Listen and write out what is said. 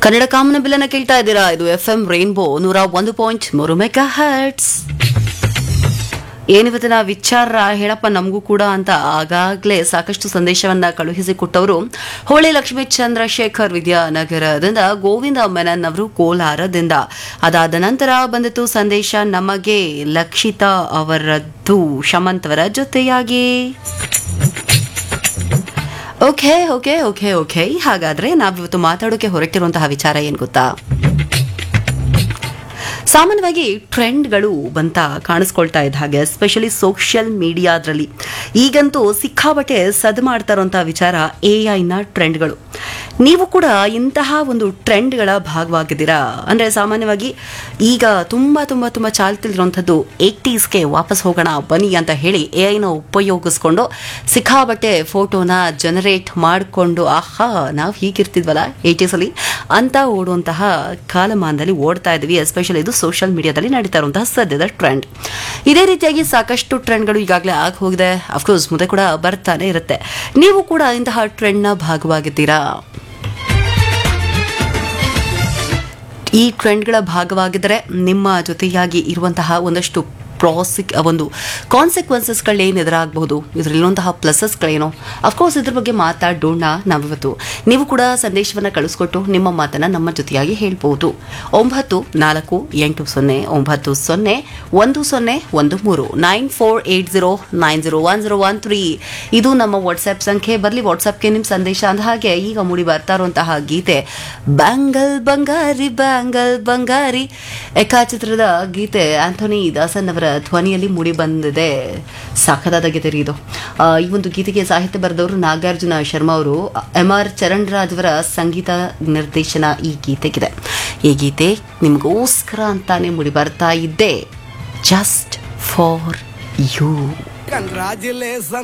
ಕನ್ನಡ ಕಾಮನ ಬಿಲ್ಲನ್ನ ಕೇಳ್ತಾ ಇದ್ದೀರಾ ಇದು ಎಫ್ ಎಂ ರೈನ್ಬೋ ನೂರ ಒಂದು ಪಾಯಿಂಟ್ ಮೂರು ಮೆಗಾ ಹರ್ಟ್ಸ್ ಏನಿವತ್ತಿನ ವಿಚಾರ ಹೇಳಪ್ಪ ನಮಗೂ ಕೂಡ ಅಂತ ಆಗಾಗಲೇ ಸಾಕಷ್ಟು ಸಂದೇಶವನ್ನ ಕಳುಹಿಸಿಕೊಟ್ಟವರು ಹೋಳಿ ಲಕ್ಷ್ಮೀ ಚಂದ್ರಶೇಖರ್ ವಿದ್ಯಾನಗರದಿಂದ ಗೋವಿಂದ ಮೆನನ್ ಅವರು ಕೋಲಾರದಿಂದ ಅದಾದ ನಂತರ ಬಂದಿತ್ತು ಸಂದೇಶ ನಮಗೆ ಲಕ್ಷಿತಾ ಅವರದ್ದು ಶಮಂತ್ ಅವರ ಜೊತೆಯಾಗಿ ಓಕೆ ಓಕೆ ಓಕೆ ಓಕೆ ಹಾಗಾದ್ರೆ ನಾವಿವತ್ತು ಮಾತಾಡೋಕೆ ಹೊರಟಿರುವಂತಹ ವಿಚಾರ ಏನ್ ಗೊತ್ತಾ ಸಾಮಾನ್ಯವಾಗಿ ಟ್ರೆಂಡ್ಗಳು ಬಂತ ಕಾಣಿಸ್ಕೊಳ್ತಾ ಇದ್ದ ಹಾಗೆ ಎಸ್ಪೆಷಲಿ ಸೋಷಿಯಲ್ ಮೀಡಿಯಾದ್ರಲ್ಲಿ ಈಗಂತೂ ಸಿಕ್ಕಾಬಟ್ಟೆ ಸದ್ ಮಾಡ್ತಾ ಇರುವಂತಹ ವಿಚಾರ ಎ ಐನ ಟ್ರೆಂಡ್ಗಳು ನೀವು ಕೂಡ ಇಂತಹ ಒಂದು ಟ್ರೆಂಡ್ಗಳ ಭಾಗವಾಗಿದ್ದೀರಾ ಅಂದ್ರೆ ಸಾಮಾನ್ಯವಾಗಿ ಈಗ ತುಂಬಾ ತುಂಬಾ ತುಂಬಾ ಚಾಲ್ತಿಲಿರುವಂಥದ್ದು ಏಯ್ಟೀಸ್ಗೆ ವಾಪಸ್ ಹೋಗೋಣ ಬನ್ನಿ ಅಂತ ಹೇಳಿ ಎ ಐನ ಉಪಯೋಗಿಸ್ಕೊಂಡು ಸಿಕ್ಕಾಬಟ್ಟೆ ಫೋಟೋನ ಜನರೇಟ್ ಮಾಡಿಕೊಂಡು ಆಹಾ ನಾವು ಹೀಗಿರ್ತಿದ್ವಲ್ಲ ಏಯ್ಟೀಸಲ್ಲಿ ಅಂತ ಓಡುವಂತಹ ಕಾಲಮಾನದಲ್ಲಿ ಓಡ್ತಾ ಇದ್ವಿ ಎಸ್ಪೆಷಲಿ ಇದು ಸೋಷಿಯಲ್ ಮೀಡಿಯಾದಲ್ಲಿ ನಡೀತಾ ಇರುವಂತಹ ಸದ್ಯದ ಟ್ರೆಂಡ್ ಇದೇ ರೀತಿಯಾಗಿ ಸಾಕಷ್ಟು ಟ್ರೆಂಡ್ಗಳು ಈಗಾಗಲೇ ಆಗಿ ಹೋಗಿದೆ ಅಫ್ಕೋರ್ಸ್ ಮುಂದೆ ಕೂಡ ಬರ್ತಾನೆ ಇರುತ್ತೆ ನೀವು ಕೂಡ ಇಂತಹ ಟ್ರೆಂಡ್ನ ಭಾಗವಾಗಿದ್ದೀರಾ ಈ ಟ್ರೆಂಡ್ಗಳ ಭಾಗವಾಗಿದ್ದರೆ ನಿಮ್ಮ ಜೊತೆಯಾಗಿ ಇರುವಂತಹ ಒಂದಷ್ಟು ಪ್ರಾಸಿಕ್ ಒಂದು ಕಾನ್ಸಿಕ್ವೆನ್ಸಸ್ಗಳೇನು ಎದುರಾಗಬಹುದು ಇದರಲ್ಲಿರುವಂತಹ ಪ್ಲಸಸ್ಗಳೇನು ಅಫ್ಕೋರ್ಸ್ ಇದ್ರ ಬಗ್ಗೆ ಮಾತಾಡೋಣ ನಾವಿವತ್ತು ನೀವು ಕೂಡ ಸಂದೇಶವನ್ನು ಕಳಿಸ್ಕೊಟ್ಟು ನಿಮ್ಮ ಮಾತನ್ನು ನಮ್ಮ ಜೊತೆಯಾಗಿ ಹೇಳ್ಬೋದು ಒಂಬತ್ತು ನಾಲ್ಕು ಎಂಟು ಸೊನ್ನೆ ಒಂಬತ್ತು ಸೊನ್ನೆ ಒಂದು ಸೊನ್ನೆ ಒಂದು ಮೂರು nine four eight zero nine zero one zero one three ಇದು ನಮ್ಮ ವಾಟ್ಸ್ಆ್ಯಪ್ ಸಂಖ್ಯೆ ಬರಲಿ ವಾಟ್ಸ್ಆ್ಯಪ್ಗೆ ನಿಮ್ಮ ಸಂದೇಶ ಅಂದ ಹಾಗೆ ಈಗ ಮೂಡಿ ಬರ್ತಾ ಇರುವಂತಹ ಗೀತೆ ಬ್ಯಾಂಗಲ್ ಬಂಗಾರಿ ಬ್ಯಾಂಗಲ್ ಬಂಗಾರಿ ಎಕಾ ಚಿತ್ರದ ಗೀತೆ ಆಂಥೋನಿ ದಾಸನ್ ಅವರ ಧ್ವನಿಯಲ್ಲಿ ಮೂಡಿ ಬಂದಿದೆ ಸಾಕದಾದ ಗೀತೆ ರೀ ಇದು ಆ, ಈ ಒಂದು ಗೀತೆಗೆ ಸಾಹಿತ್ಯ ಬರೆದವರು ನಾಗಾರ್ಜುನ ಶರ್ಮಾ ಅವರು ಎಂ ಆರ್ ಚರಣ್ ರಾಜ್ ಅವರ ಸಂಗೀತ ನಿರ್ದೇಶನ ಈ ಗೀತೆಗಿದೆ ಈ ಗೀತೆ ನಿಮಗೋಸ್ಕರ ಅಂತಾನೆ ಮೂಡಿ ಬರ್ತಾ ಇದ್ದೆ ಜಸ್ಟ್ ಫಾರ್ ಯು ಕಂಗ್ರಾಚುಲೇಷನ್